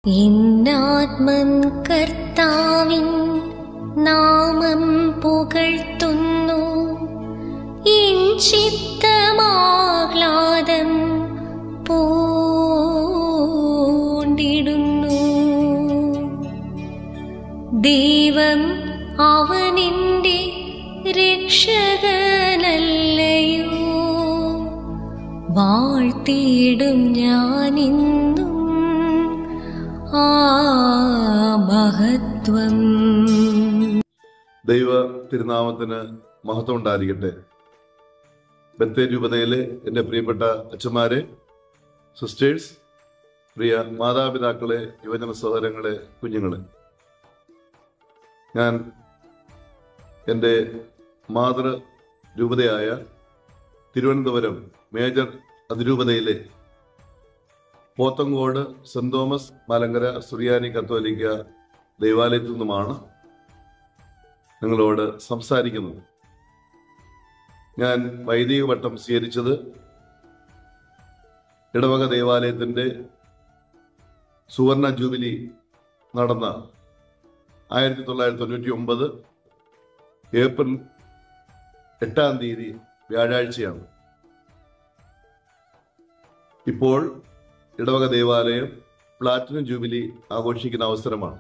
എന്നാത്മൻ കർത്താവിൻ നാമം പുകഴ്ത്തുന്നു എൻ ചിത്തമാഹ്ലാദം പൂണ്ടിടുന്നു ദൈവം അവനെന്റെ രക്ഷകനല്ലയോ വാഴ്ത്തിയിടും ഞാനിന്നും ആ മഹത്വം ദൈവ തിരുനാമത്തിന് മഹത്വം ഉണ്ടായിരിക്കട്ടെ ബത്തേ രൂപതയിലെ എൻ്റെ പ്രിയപ്പെട്ട അച്ഛന്മാരെ സിസ്റ്റേഴ്സ് പ്രിയ മാതാപിതാക്കളെ യുവജന സഹോദരങ്ങളെ കുഞ്ഞുങ്ങളെ ഞാൻ എൻ്റെ മാതൃ രൂപതയായ തിരുവനന്തപുരം മേജർ അതിരൂപതയിലെ പോത്തങ്കോട് സെന്റ് തോമസ് മലങ്കര സുറിയാനി കത്തോലിക്ക ദൈവാലയത്തിൽ നിന്നുമാണ് നിങ്ങളോട് സംസാരിക്കുന്നത് ഞാൻ വൈദിക പട്ടം സ്വീകരിച്ചത് ഇടവക ദേവാലയത്തിന്റെ സുവർണ ജൂബിലി നടന്ന ആയിരത്തി തൊള്ളായിരത്തി തൊണ്ണൂറ്റി ഒമ്പത് ഏപ്രിൽ എട്ടാം തീയതി വ്യാഴാഴ്ചയാണ് ഇപ്പോൾ ഇടവക ദേവാലയം പ്ലാറ്റിനം ജൂബിലി ആഘോഷിക്കുന്ന അവസരമാണ്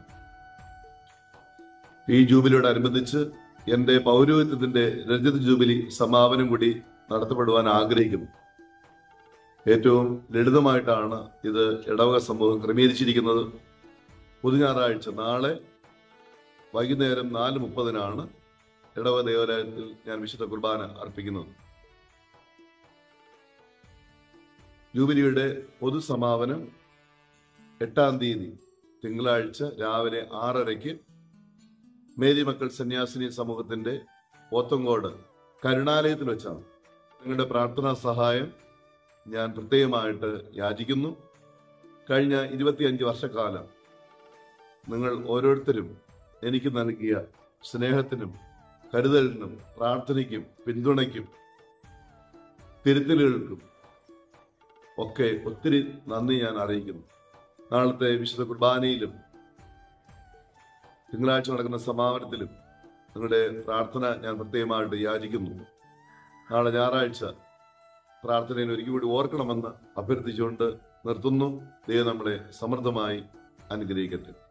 ഈ ജൂബിലിയോടനുബന്ധിച്ച് എന്റെ പൗരോഹിത്യത്തിന്റെ രജത ജൂബിലി സമാപനം കൂടി നടത്തപ്പെടുവാൻ ആഗ്രഹിക്കുന്നു ഏറ്റവും ലളിതമായിട്ടാണ് ഇത് ഇടവക സമൂഹം ക്രമീകരിച്ചിരിക്കുന്നത് പൊതു ഞായറാഴ്ച നാളെ വൈകുന്നേരം നാല് മുപ്പതിനാണ് ഇടവക ദേവാലയത്തിൽ ഞാൻ വിശുദ്ധ കുർബാന അർപ്പിക്കുന്നത് ജൂബിലിയുടെ പൊതുസമാപനം എട്ടാം തീയതി തിങ്കളാഴ്ച രാവിലെ ആറരയ്ക്ക് മേരി മക്കൾ സന്യാസിനി സമൂഹത്തിന്റെ പോത്തങ്കോട് കരുണാലയത്തിൽ വെച്ചാണ് നിങ്ങളുടെ പ്രാർത്ഥനാ സഹായം ഞാൻ പ്രത്യേകമായിട്ട് യാചിക്കുന്നു കഴിഞ്ഞ ഇരുപത്തിയഞ്ച് വർഷക്കാലം നിങ്ങൾ ഓരോരുത്തരും എനിക്ക് നൽകിയ സ്നേഹത്തിനും കരുതലിനും പ്രാർത്ഥനയ്ക്കും പിന്തുണയ്ക്കും തിരുത്തലുകൾക്കും ഒക്കെ ഒത്തിരി നന്ദി ഞാൻ അറിയിക്കുന്നു നാളത്തെ വിശുദ്ധ കുർബാനയിലും തിങ്കളാഴ്ച നടക്കുന്ന സമാപനത്തിലും നിങ്ങളുടെ പ്രാർത്ഥന ഞാൻ പ്രത്യേകമായിട്ട് യാചിക്കുന്നു നാളെ ഞായറാഴ്ച പ്രാർത്ഥനയിൽ ഒരിക്കൽ കൂടി ഓർക്കണമെന്ന് അഭ്യർത്ഥിച്ചുകൊണ്ട് നിർത്തുന്നു ദൈവം നമ്മളെ സമൃദ്ധമായി അനുഗ്രഹിക്കട്ടെ